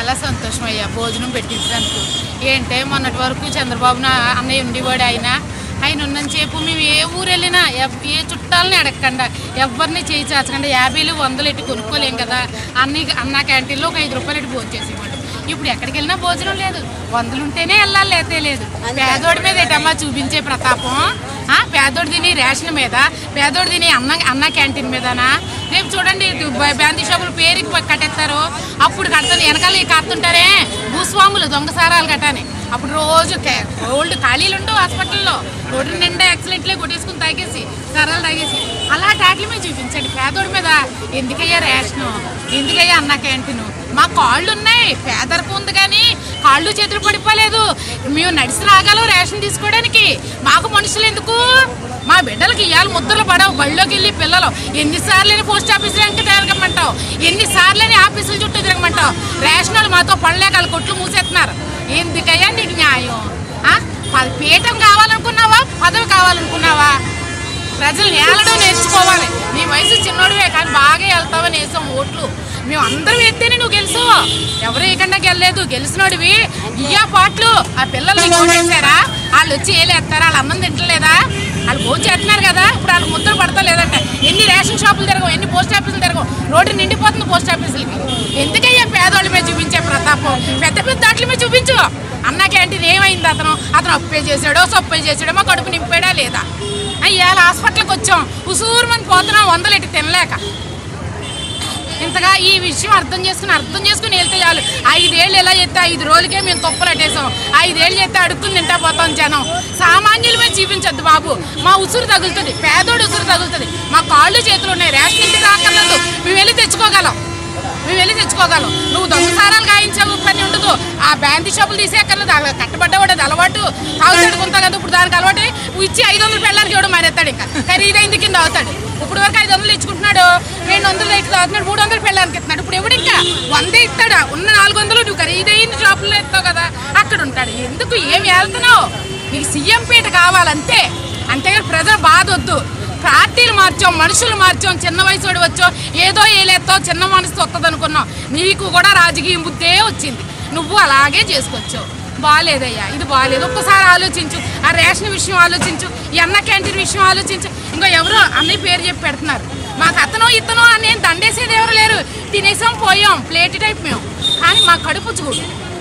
చాలా సంతోషం అయ్యా భోజనం పెట్టించినందుకు ఏంటే మొన్నటి వరకు చంద్రబాబు నా అన్నయ్య ఉండేవాడు ఆయన ఆయన ఉన్నంతసేపు మేము ఏ ఊరు వెళ్ళినా ఎవ్- ఏ చుట్టాలని అడగకుండా ఎవరిని చేయి చాచకుండా యాభైలు వందలు ఎట్టి కొనుక్కోలేం కదా అన్ని అన్న క్యాంటీన్లో ఒక ఐదు రూపాయలు ఎట్టి భోజనం చేసేవాడు ఇప్పుడు ఎక్కడికి వెళ్ళినా భోజనం లేదు వందలు ఉంటేనే వెళ్ళాలి లేతే లేదు పేదోడి మీద ఏటమ్మా చూపించే ప్రతాపం ఆ, పేదోడు తిని రేషన్ మీద పేదోడు తిని అన్న అన్న క్యాంటీన్ మీదనా రేపు చూడండి ఇది బ- బ్యాందీ షాపులు పేరుకి ప- కట్టేస్తారు అప్పుడు కడతాను వెనకాల ఈ కడుతుంటారే భూస్వాములు దొంగసారాలు కట్టాని అప్పుడు రోజు ఓల్డ్ ఖాళీలు ఉండవు హాస్పిటల్లో రోడ్డు నిండా యాక్సిడెంట్లే కొట్టేసుకుని తాగేసి సరాలు తాగేసి అలా టాట్ల మీద చూపించండి పేదోడి మీద ఎందుకయ్యా రేషను ఎందుకయ్యా అన్న క్యాంటీన్ మా కాళ్ళు ఉన్నాయి పేదరికం ఉంది కానీ కాళ్ళు చేతులు పడిపోలేదు మేము నడిచి రాగలం రేషన్ తీసుకోవడానికి మాకు మనుషులు ఎందుకు మా బిడ్డలకి ఇవాళ ముద్దలు పడవు బళ్ళోకి వెళ్ళి పిల్లలు ఎన్నిసార్లు పోస్ట్ ఆఫీసులు వెంక తిరగమంటావు ఎన్నిసార్లు ఆఫీసుల చుట్టూ తిరగమంటావు రేషన్ వాళ్ళు మాతో పడలేక వాళ్ళు కొట్లు మూసేస్తున్నారు ఎందుకయ్యా నీకు న్యాయం ఆ? ప- పీఠం కావాలనుకున్నావా పదవి కావాలనుకున్నావా ప్రజలు ఏలడం నేర్చుకోవాలి నీ వయసు చిన్నోడివే కానీ బాగా వెళ్తావని వేసాం ఓట్లు మేము అందరం ఎత్తేనే నువ్వు గెలుసు ఎవరు ఏకుండా గెలలేదు గెలిచినోడివి ఇయ్యా పాటలు ఆ పిల్లలు నీకు ఓటేసారా వాళ్ళు వచ్చి ఏలేస్తారా వాళ్ళ అన్నం తింటలేదా వాళ్ళు భోజనం చేస్తున్నారు కదా ఇప్పుడు వాళ్ళు ముద్దలు పడతా లేదంట ఎన్ని రేషన్ షాపులు తిరగవు ఎన్ని పోస్ట్ ఆఫీసులు తిరగవు రోడ్డు నిండిపోతుంది పోస్ట్ ఆఫీసులకి ఎందుకయ్యా పేదోళ్ళ మీద చూపించే ప్రతాపం పెద్ద పెద్ద దాట్ల మీద చూపించు అన్న క్యాంటీన్ ఏమైంది అతను అతను అప్పే చేసాడో సొప్పే చేసాడో మా కడుపు నింపాడా లేదా అయ్యాల హాస్పిటల్కి వచ్చాం ఉసూరు మంది పోతున్నాం వందలు ఎట్టి తినలేక ఇంతగా ఈ విషయం అర్థం చేసుకుని అర్థం చేసుకుని వెళ్తే చాలు ఐదేళ్ళు ఎలా చేస్తే ఐదు రోజులకే మేము తొప్పలు అట్టేసాం ఐదేళ్ళు చేస్తే అడుక్కుని తింటా పోతాం జనం సామాన్యుల మీద చూపించొద్దు బాబు మా ఉసురు తగులుతుంది పేదోడు ఉసురు తగులుతుంది మా కాళ్ళు చేతులు ఉన్నాయి రేషన్ ఇంటికి రాకర్లేదు మేము వెళ్ళి తెచ్చుకోగలం మేము వెళ్ళి తెచ్చుకోగలం నువ్వు దొంగసారాలు గాయించావు పని ఉండదు ఆ బ్యాంతి షాపులు తీసేయక్కర్లేదు అలా కట్టబడ్డవాడు అది అలవాటు తాగుతాడు కొంత కదా ఇప్పుడు దానికి అలవాటు ఇచ్చి ఐదు వందలు పెళ్ళడానికి ఇవ్వడం మానేస్తాడు ఇంకా ఖరీదైంది కింద అవుతాడు ఇప్పుడు వరకు ఐదు వందలు ఇచ్చుకుంటున్నాడు రెండు వందలు ఇచ్చి తాగుతున్నాడు మూడు వందలు పెళ్ళడానికి ఇస్తున్నాడు ఇప్పుడు ఎవడు ఇంకా వందే ఇస్తాడా ఉన్న నాలుగు వందలు నువ్వు ఖరీదైన షాపుల్లో ఇస్తావు కదా అక్కడ ఉంటాడు ఎందుకు ఏమి వెళ్తున్నావు నీకు సీఎం పీట కావాలంతే అంతేగాని ప్రజల బాధ వద్దు పార్టీలు మార్చాం మనుషులు మార్చాం చిన్న వయసు వాడు వచ్చాం ఏదో ఏలేతో చిన్న మనసు వస్తుంది అనుకున్నాం నీకు కూడా రాజకీయం బుద్ధే వచ్చింది నువ్వు అలాగే చేసుకొచ్చావు బాగాలేదయ్యా ఇది బాగాలేదు ఒక్కసారి ఆలోచించు ఆ రేషన్ విషయం ఆలోచించు ఈ అన్న క్యాంటీన్ విషయం ఆలోచించు ఇంకో ఎవరో అన్నయ్య పేరు చెప్పి పెడుతున్నారు మాకు అతను ఇతను అని దండేసేది ఎవరు లేరు తినేసాం పోయాం ప్లేట్ టైప్ మేము కానీ మా కడుపు చూడు